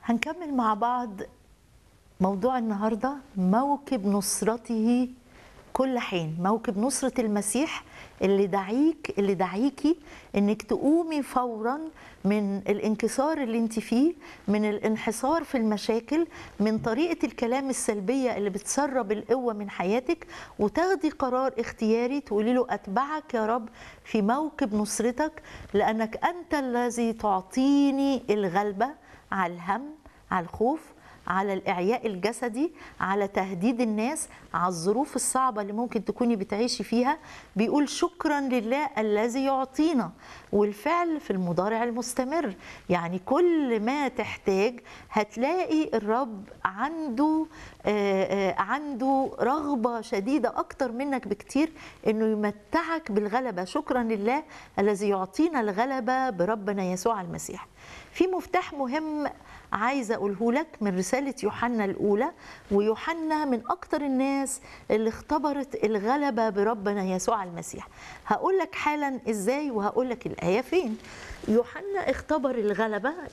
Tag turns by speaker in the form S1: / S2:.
S1: هنكمل مع بعض موضوع النهارده موكب نصرته كل حين موكب نصرة المسيح اللي دعيك اللي دعيكي انك تقومي فورا من الانكسار اللي انت فيه من الانحصار في المشاكل من طريقة الكلام السلبية اللي بتسرب القوة من حياتك وتاخدي قرار اختياري تقولي له اتبعك يا رب في موكب نصرتك لانك انت الذي تعطيني الغلبة على الهم على الخوف على الإعياء الجسدي على تهديد الناس على الظروف الصعبة اللي ممكن تكوني بتعيشي فيها بيقول شكرا لله الذي يعطينا والفعل في المضارع المستمر يعني كل ما تحتاج هتلاقي الرب عنده آآ آآ عنده رغبة شديدة أكتر منك بكتير إنه يمتعك بالغلبة شكرا لله الذي يعطينا الغلبة بربنا يسوع المسيح في مفتاح مهم عايزه اقوله لك من رساله يوحنا الاولى ويوحنا من اكتر الناس اللي اختبرت الغلبه بربنا يسوع المسيح هقول لك حالا ازاي وهقول لك الايه فين يوحنا اختبر الغلبه